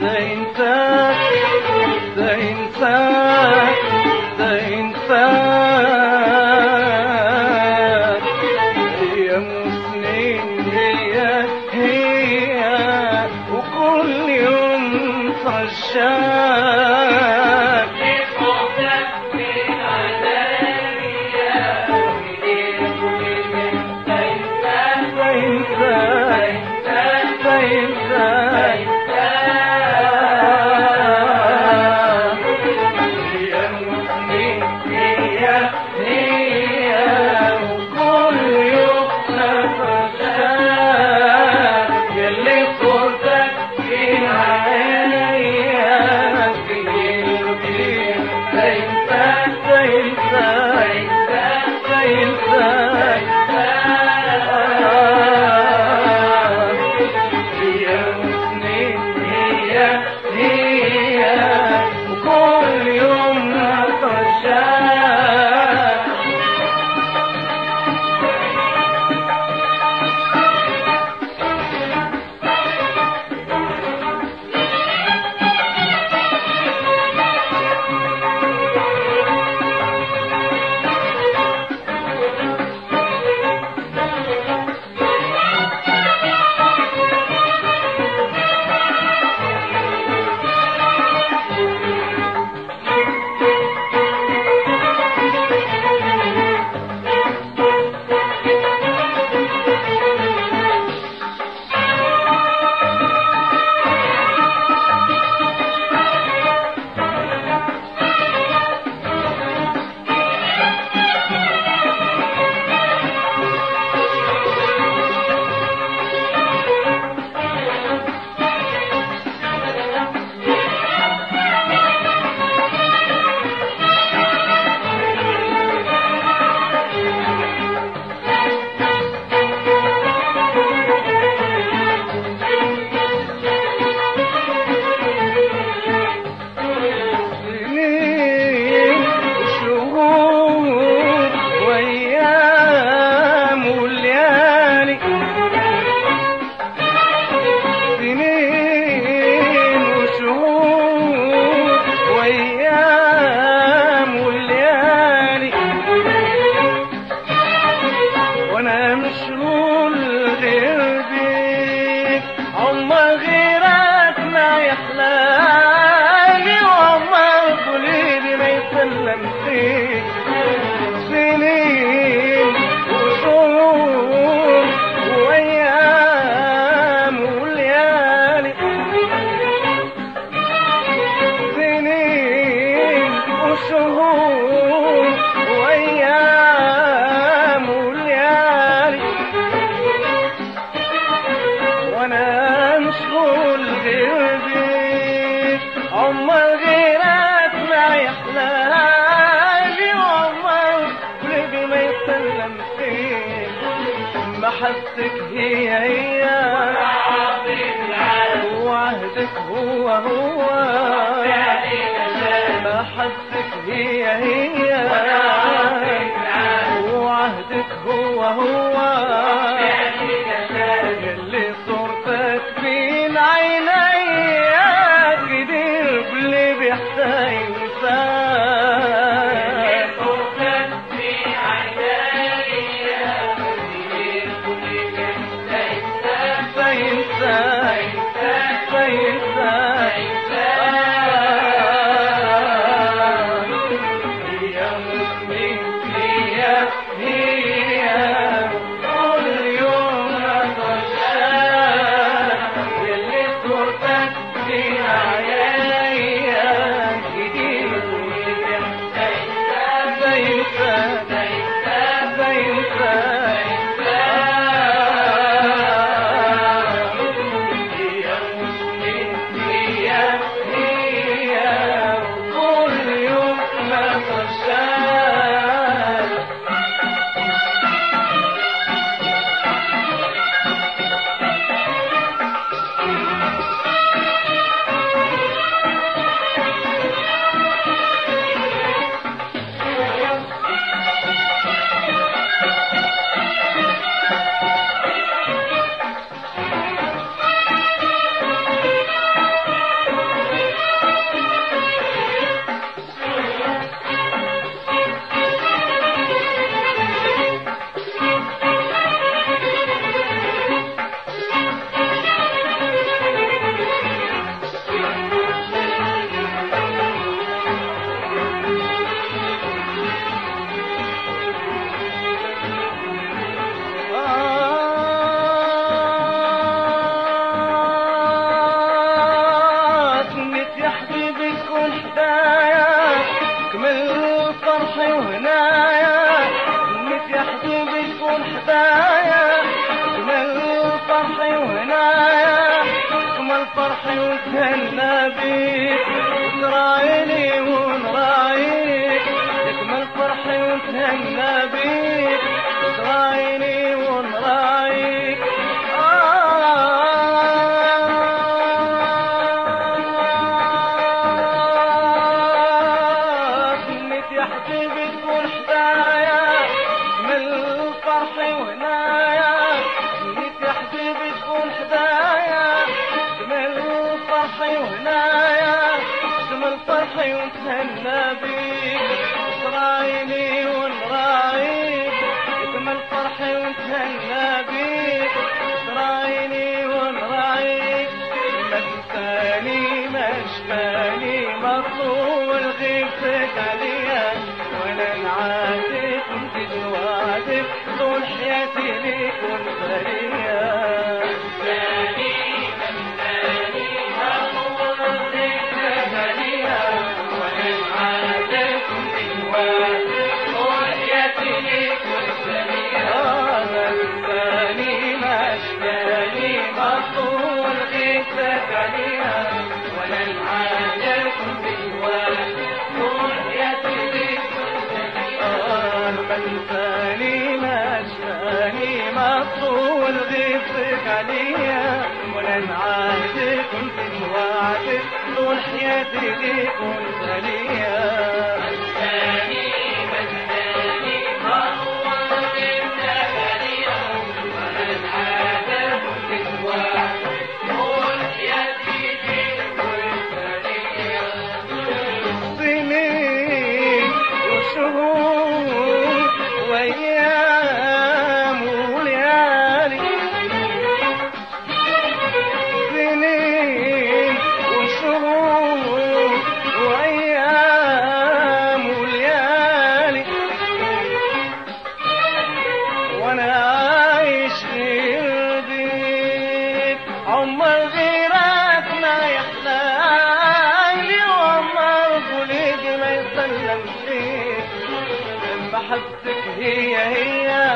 ازاي انساك ازاي انساك ازاي انساك ايام وسنين هي هي وكل يوم ترشاك ازاي انساك ازاي انساك وكل يوم ترشاك سنين وشهور وايام وليالي سنين وشهور وايام وليالي وانا مشغول غير بيك عمر غيرك ما يحلالي وعمر قلبي ما يسلم فيك سنين وشهور وايام وليالي سنين وشهور وايام وليالي وانا مشغول غير بيك عمر غيرك ما يحلالي وعمر قلبي ما يسلم فيك محبتك هي هي وعهدك هو هو محبتك هي هي وعهدك هو هو اللي صورتك بين عيني كتير قلبي يحتاج انسان هي الفرح وتهنى بيك وتراعيني ونراعيك تكمل فرحي وتهنى بيك وتراعيني ونراعيك آه كنت يا حبيبي تكون حدايا من الفرح وهنايا كنت يا حبيبي تكون حدايا من الفرح وهنايا من الفرح وتهنى بيك تراعيني ونراعيك يكمل فرحي وتهنى بيك تراعيني ونراعيك ما تنساني ما شفاني مطول غيبتك عليا وانا نعاتك ونزيد وعدك طول حياتي ليك ونساليا منساني ما شفاني ما طول غيبتك عليا ولا نعاتك كنت وعدك طول حياتي ليك ونساليا سنين وشهور وايام وليالي سنين وشهور وايام وليالي وانا عايش غير بيك عمر غيرك ما يحلالي وعمر قلبي ما يسلم فيك محبتك هي هي